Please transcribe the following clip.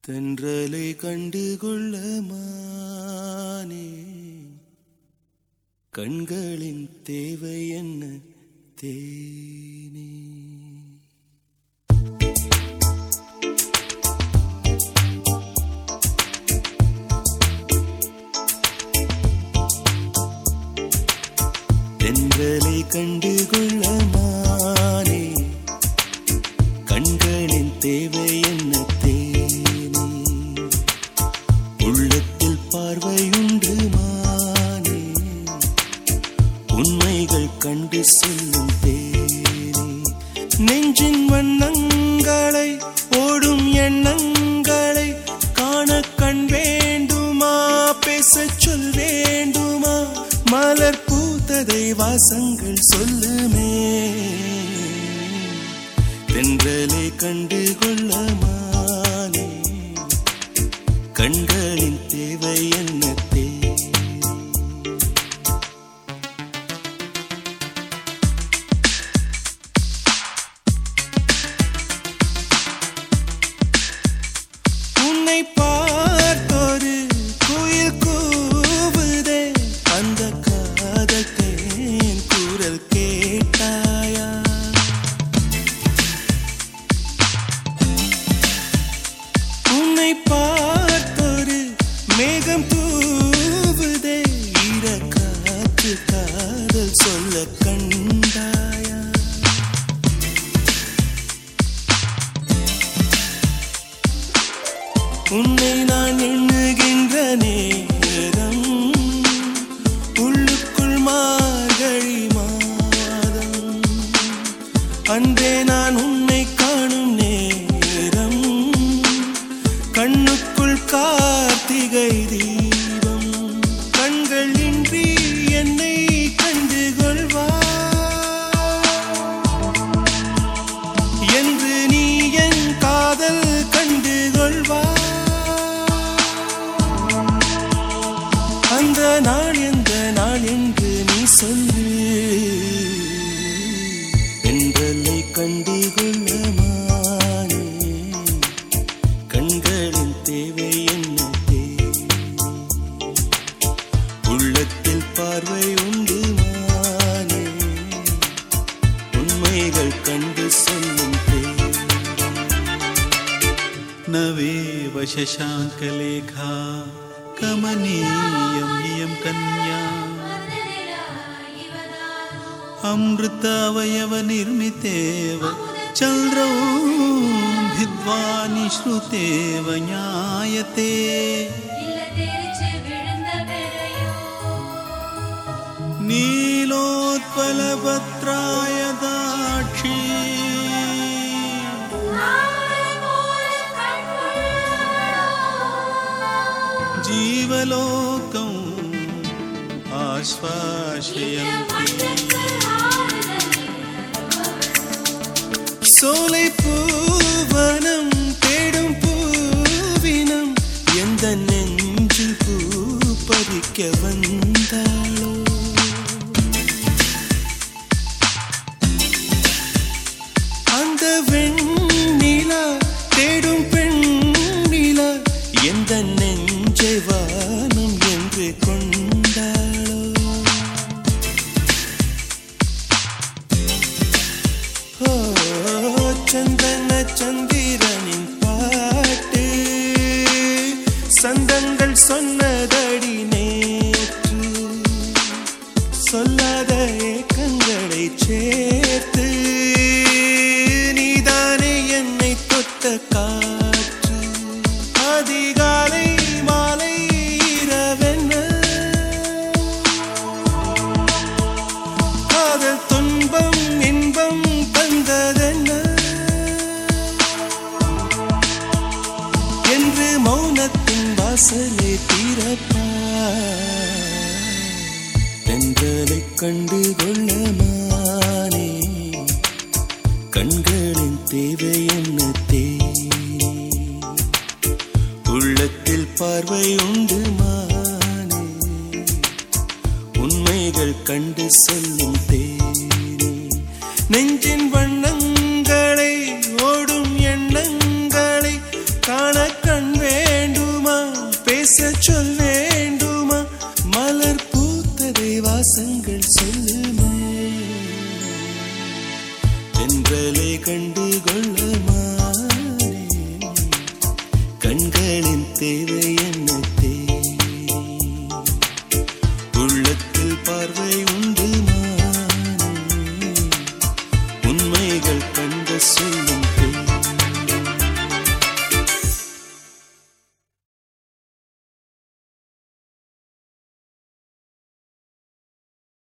தென்றலை கண்டுகொள்ள மானே கண்களின் தேவை என்ன தேனே தென்றலை கண்டுகொள்ள மானே கண்களின் தேவை என்ன தேனே உள்ளத்தில் பார்வையுண்டு மானே உண்மைகள் கண்டு செல்லும் தேனே நெஞ்சின் வண்ணங்களை ஓடும் எண்ணங்களை காண கண் வேண்டுமா பேசச் சொல் வேண்டுமா மலர் பூத்ததை வாசங்கள் சொல்லுமே தென்றலை கண்டு கொள்ள மானே கண்களின் தேவை என்ன தேவை உன்னை பார்த்தொரு குயில் கூவுதே அந்த காதல் தேன் குரல் கேட்டாயா உன்னை பார்த்தொரு மேகம் தூவுதே ஈர காற்று காதல் சொல்ல கண்டாயா உன்னை நான் எண்ணுகின்ற நேரம் உள்ளுக்குள் மார்கழி மாதம் அன்றே நான் உன்னை காணும் நேரம் கண்ணுக்குள் கார்த்திகை தீபம் கண்கள் இன்றி என்னை கண்டு கொள்வா என்று நீ என் காதல் கண்டு கொள்வா அந்த நாள் எந்த நாள் என்று நீ சொல்லு என்றலை கண்டு கொள்ள மானே கண்களின் தேவை என்ன தேவை உள்ளத்தில் பார்வை உண்டு மானே உண்மைகள் கண்டு சொல்லும் தேவை नवेव शशाङ्कलेखा कमनीयं इयं कन्या अमृतावयवनिर्मितेव चन्द्रौ भिद्वा निःश्रुतेव ज्ञायते नीलोत्पलपत्राय दाक्षी जीवलोकम् आश्वासयन्ति சோலை பூவனம் தேடும் பூவினம் எந்த நெஞ்சில் பூ பறிக்க வந்தாளோ அந்த வெண்ணிலா தேடும் பெண்ணிலா எந்த நெஞ்சை வானம் என்று கொண்டாளோ ஓ, சந்தன சந்திரனின் பாட்டு சந்தங்கள் சொன்னதடி நேற்று சொல்லாத ஏக்கங்களை சேர்த்து நீதானே என்னை தொட்ட காற்று அதிகாலை மாலை இரவென்ன காதல் துன்பம் இன்பம் தந்ததென்ன என்று மௌனத்தின் வாசலை தீரப்பா தென்றலை கண்டு கொள்ள மானே கண்களின் தேவை என்ன தேனே உள்ளத்தில் பார்வை உண்டு மானே உண்மைகள் கண்டு செல்லும் தேனே நெஞ்சின் வண்ணங்களை ஓடும் எண்ணங்களை காண கண் தென்றலை கண்டு